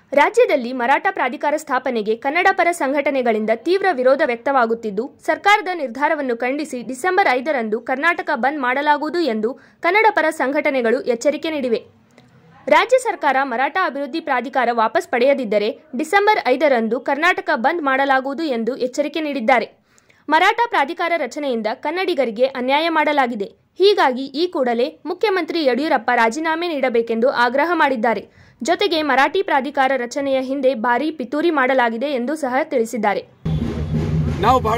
ರಾಜ್ಯದಲ್ಲಿ ಮರಾಠ ಪ್ರಾಧಿಕಾರ ಸ್ಥಾಪನೆಗೆ ಕನ್ನಡ ಪರ ಸಂಘಟನೆಗಳಿಂದ ತೀವ್ರ ವಿರೋಧ ವ್ಯಕ್ತವಾಗುತ್ತಿದ್ದು ಸರ್ಕಾರದ ನಿರ್ಧಾರವನ್ನು ಖಂಡಿಸಿ ಡಿಸೆಂಬರ್ ಐದರಂದು ಕರ್ನಾಟಕ ಬಂದ್ ಮಾಡಲಾಗುವುದು ಎಂದು ಕನ್ನಡ ಪರ ಸಂಘಟನೆಗಳು ಎಚ್ಚರಿಕೆ ನೀಡಿವೆ ರಾಜ್ಯ ಸರ್ಕಾರ ಮರಾಠ ಅಭಿವೃದ್ಧಿ ಪ್ರಾಧಿಕಾರ ವಾಪಸ್ ಪಡೆಯದಿದ್ದರೆ ಡಿಸೆಂಬರ್ ಐದರಂದು ಕರ್ನಾಟಕ ಬಂದ್ ಮಾಡಲಾಗುವುದು ಎಂದು ಎಚ್ಚರಿಕೆ ನೀಡಿದ್ದಾರೆ ಮರಾಠ ಪ್ರಾಧಿಕಾರ ರಚನೆಯಿಂದ ಕನ್ನಡಿಗರಿಗೆ ಅನ್ಯಾಯ ಮಾಡಲಾಗಿದೆ ಹೀಗಾಗಿ ಈ ಕೂಡಲೇ ಮುಖ್ಯಮಂತ್ರಿ ಯಡಿಯೂರಪ್ಪ ರಾಜೀನಾಮೆ ನೀಡಬೇಕೆಂದು ಆಗ್ರಹ ಮಾಡಿದ್ದಾರೆ ಜೊತೆಗೆ ಮರಾಠಿ ಪ್ರಾಧಿಕಾರ ರಚನೆಯ ಹಿಂದೆ ಭಾರೀ ಪಿತೂರಿ ಮಾಡಲಾಗಿದೆ ಎಂದು ಸಹ ತಿಳಿಸಿದ್ದಾರೆ ನಾವು ಬಹಳ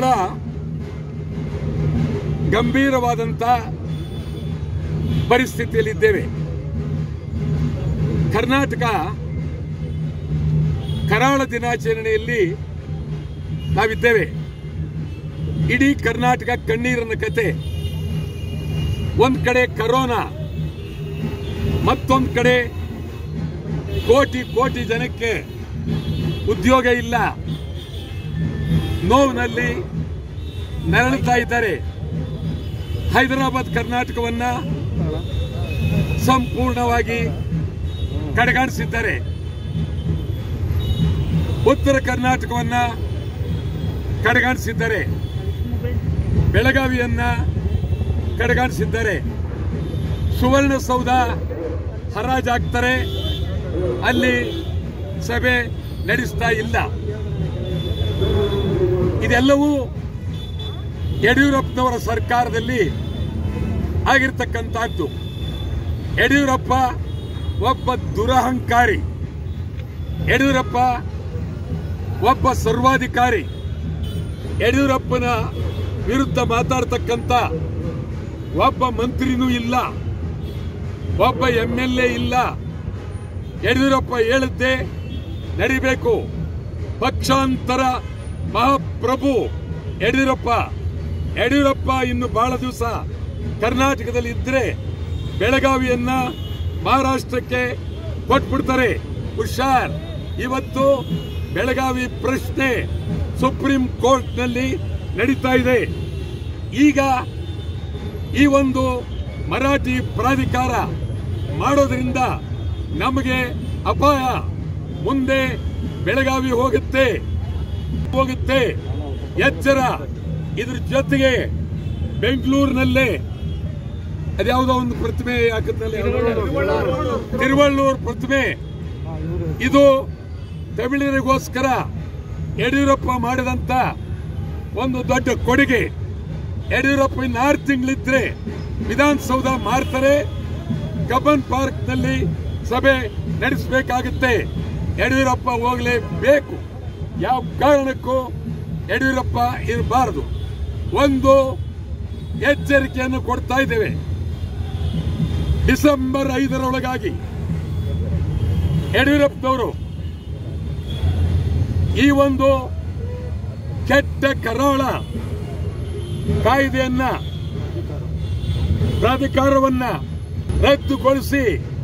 ಗಂಭೀರವಾದಂಥ ಪರಿಸ್ಥಿತಿಯಲ್ಲಿದ್ದೇವೆ ಕರ್ನಾಟಕ ಕರಾಳ ದಿನಾಚರಣೆಯಲ್ಲಿ ನಾವಿದ್ದೇವೆ ಇಡೀ ಕರ್ನಾಟಕ ಕಣ್ಣೀರಿನ ಕತೆ ಒಂದ್ ಕಡೆ ಕರೋನಾ ಮತ್ತೊಂದು ಕಡೆ ಕೋಟಿ ಕೋಟಿ ಜನಕ್ಕೆ ಉದ್ಯೋಗ ಇಲ್ಲ ನೋವಿನಲ್ಲಿ ನರಳುತ್ತಾ ಇದ್ದಾರೆ ಹೈದರಾಬಾದ್ ಕರ್ನಾಟಕವನ್ನ ಸಂಪೂರ್ಣವಾಗಿ ಕಡೆಗಾಣಿಸಿದ್ದಾರೆ ಉತ್ತರ ಕರ್ನಾಟಕವನ್ನ ಕಡೆಗಾಣಿಸಿದ್ದಾರೆ ಬೆಳಗಾವಿಯನ್ನ ಕಡೆಗಾಣಿಸಿದ್ದಾರೆ ಸುವರ್ಣಸೌಧ ಹರಾಜಾಗ್ತಾರೆ ಅಲ್ಲಿ ಸಭೆ ನಡೆಸ್ತಾ ಇಲ್ಲ ಇದೆಲ್ಲವೂ ಯಡಿಯೂರಪ್ಪನವರ ಸರ್ಕಾರದಲ್ಲಿ ಆಗಿರ್ತಕ್ಕಂಥದ್ದು ಯಡಿಯೂರಪ್ಪ ಒಬ್ಬ ದುರಹಂಕಾರಿ ಯಡಿಯೂರಪ್ಪ ಒಬ್ಬ ಸರ್ವಾಧಿಕಾರಿ ಯಡಿಯೂರಪ್ಪನ ವಿರುದ್ಧ ಮಾತಾಡ್ತಕ್ಕಂಥ ಒಬ್ಬ ಮಂತ್ರಿನೂ ಇಲ್ಲ ಒಬ್ಬ ಎಂ ಎಲ್ ಎ ಇಲ್ಲ ಯಡಿಯೂರಪ್ಪ ಹೇಳುತ್ತೆ ನಡಿಬೇಕು ಪಕ್ಷಾಂತರ ಮಹಾಪ್ರಭು ಯಡಿಯೂರಪ್ಪ ಯಡಿಯೂರಪ್ಪ ಇನ್ನು ಬಹಳ ದಿವಸ ಕರ್ನಾಟಕದಲ್ಲಿ ಇದ್ರೆ ಬೆಳಗಾವಿಯನ್ನ ಮಹಾರಾಷ್ಟ್ರಕ್ಕೆ ಕೊಟ್ಬಿಡ್ತಾರೆ ಹುಷಾರ್ ಇವತ್ತು ಬೆಳಗಾವಿ ಪ್ರಶ್ನೆ ಸುಪ್ರೀಂ ಕೋರ್ಟ್ನಲ್ಲಿ ನಡೀತಾ ಇದೆ ಈಗ ಈ ಒಂದು ಮರಾಠಿ ಪ್ರಾಧಿಕಾರ ಮಾಡೋದ್ರಿಂದ ನಮಗೆ ಅಪಾಯ ಮುಂದೆ ಬೆಳಗಾವಿ ಹೋಗುತ್ತೆ ಹೋಗುತ್ತೆ ಎಚ್ಚರ ಇದ್ರ ಜೊತೆಗೆ ಬೆಂಗಳೂರಿನಲ್ಲೇ ಅದ್ಯಾವುದೋ ಒಂದು ಪ್ರತಿಮೆ ಹಾಕುತ್ತಲ್ಲ ತಿರುವಳ್ಳೂರು ಪ್ರತಿಮೆ ಇದು ತಮಿಳರಿಗೋಸ್ಕರ ಯಡಿಯೂರಪ್ಪ ಮಾಡಿದಂತ ಒಂದು ದೊಡ್ಡ ಕೊಡುಗೆ ಯಡಿಯೂರಪ್ಪ ಇನ್ನು ಆರು ತಿಂಗಳಿದ್ರೆ ವಿಧಾನಸೌಧ ಮಾರ್ತಾರೆ ಕಬ್ಬನ್ ಪಾರ್ಕ್ ನಲ್ಲಿ ಸಭೆ ನಡೆಸಬೇಕಾಗುತ್ತೆ ಯಡಿಯೂರಪ್ಪ ಹೋಗಲೇಬೇಕು ಯಾವ ಕಾರಣಕ್ಕೂ ಯಡಿಯೂರಪ್ಪ ಇರಬಾರದು ಒಂದು ಎಚ್ಚರಿಕೆಯನ್ನು ಕೊಡ್ತಾ ಇದ್ದೇವೆ ಡಿಸೆಂಬರ್ ಐದರೊಳಗಾಗಿ ಯಡಿಯೂರಪ್ಪನವರು ಈ ಒಂದು ಕೆಟ್ಟ ಕರಾಳ ಕಾಯ್ದೆಯನ್ನ ಪ್ರಾಧಿಕಾರವನ್ನ ರದ್ದುಗೊಳಿಸಿ